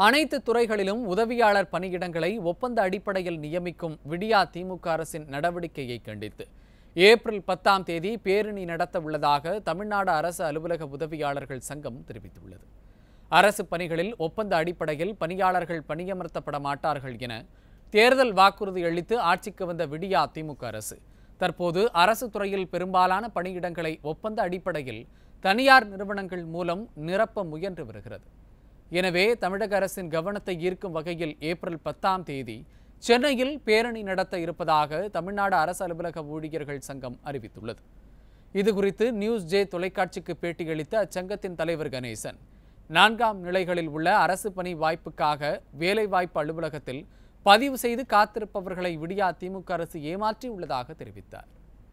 அனைத்து துறைகளிலும் உதவியாளர் பணியிடங்களை ஒப்பந்த அடிப்படையில் நியமிக்கும் விடியா திமுக அரசின் நடவடிக்கையை கண்டித்து ஏப்ரல் பத்தாம் தேதி பேரணி நடத்த உள்ளதாக தமிழ்நாடு அரசு அலுவலக உதவியாளர்கள் சங்கம் தெரிவித்துள்ளது அரசு பணிகளில் ஒப்பந்த அடிப்படையில் பணியாளர்கள் பணியமர்த்தப்பட மாட்டார்கள் என தேர்தல் வாக்குறுதி அளித்து ஆட்சிக்கு வந்த விடியா திமுக அரசு தற்போது அரசு துறையில் பெரும்பாலான பணியிடங்களை ஒப்பந்த அடிப்படையில் தனியார் நிறுவனங்கள் மூலம் நிரப்ப முயன்று வருகிறது எனவே தமிழக அரசின் கவனத்தை ஈர்க்கும் வகையில் ஏப்ரல் பத்தாம் தேதி சென்னையில் பேரணி நடத்த இருப்பதாக தமிழ்நாடு அரசு அலுவலக ஊழியர்கள் சங்கம் அறிவித்துள்ளது இதுகுறித்து நியூஸ் ஜே தொலைக்காட்சிக்கு பேட்டியளித்த அச்சங்கத்தின் தலைவர் கணேசன் நான்காம் நிலைகளில் உள்ள அரசு பணி வாய்ப்புக்காக வேலைவாய்ப்பு அலுவலகத்தில் பதிவு செய்து காத்திருப்பவர்களை விடியா திமுக அரசு ஏமாற்றி உள்ளதாக தெரிவித்தார்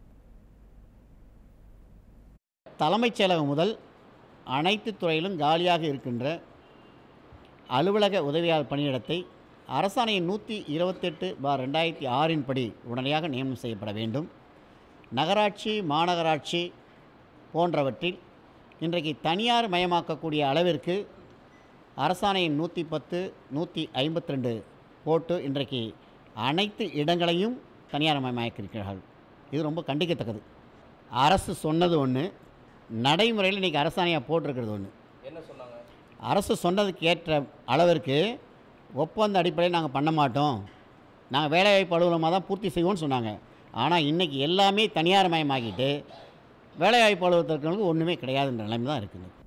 தலைமைச் செயலகம் முதல் அனைத்து துறையிலும் காலியாக இருக்கின்ற அலுவலக உதவியாளர் பணியிடத்தை அரசாணையின் நூற்றி இருபத்தெட்டு பார் ரெண்டாயிரத்தி ஆறின் படி உடனடியாக நியமனம் செய்யப்பட வேண்டும் நகராட்சி மாநகராட்சி போன்றவற்றில் இன்றைக்கு தனியார் மயமாக்கக்கூடிய அளவிற்கு அரசாணையின் நூற்றி பத்து நூற்றி ஐம்பத்தி ரெண்டு போட்டு இன்றைக்கு அனைத்து இடங்களையும் தனியார் மயமாக்கியிருக்கிறார்கள் இது ரொம்ப கண்டிக்கத்தக்கது அரசு சொன்னது ஒன்று நடைமுறையில் இன்றைக்கி அரசாணையாக போட்டிருக்கிறது ஒன்று என்ன சொன்னாங்க அரசு சொன்னதுக்கு ஏற்ற அளவிற்கு ஒப்பந்த அடிப்படையில் நாங்கள் பண்ண மாட்டோம் நாங்கள் வேலைவாய்ப்பு அலுவலகமாக தான் பூர்த்தி செய்வோம்னு சொன்னாங்க ஆனால் இன்றைக்கி எல்லாமே தனியார் மயமாக்கிட்டு வேலைவாய்ப்பு அலுவலகத்திற்கு ஒன்றுமே கிடையாதுன்ற நிலைமை தான் இருக்குது